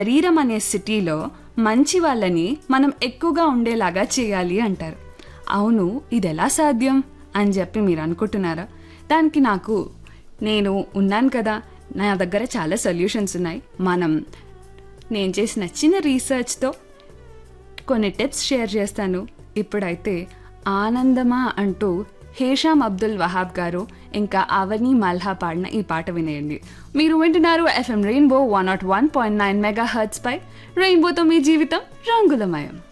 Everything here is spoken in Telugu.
శరీరం అనే సిటీలో మంచి వాళ్ళని మనం ఎక్కువగా ఉండేలాగా చేయాలి అంటారు అవును ఇది ఎలా సాధ్యం అని చెప్పి మీరు అనుకుంటున్నారా దానికి నాకు నేను ఉన్నాను కదా నా దగ్గర చాలా సొల్యూషన్స్ ఉన్నాయి మనం నేను చేసిన చిన్న రీసెర్చ్తో కొన్ని టిప్స్ షేర్ చేస్తాను ఇప్పుడైతే ఆనందమా అంటూ హేషాం అబ్దుల్ వహాబ్ గారు ఇంకా అవని మల్హా పాడిన ఈ పాట వినేయండి మీరు వింటున్నారు FM Rainbow one nought one point nine mega hertz పై రెయిన్బోతో మీ జీవితం రంగులమయం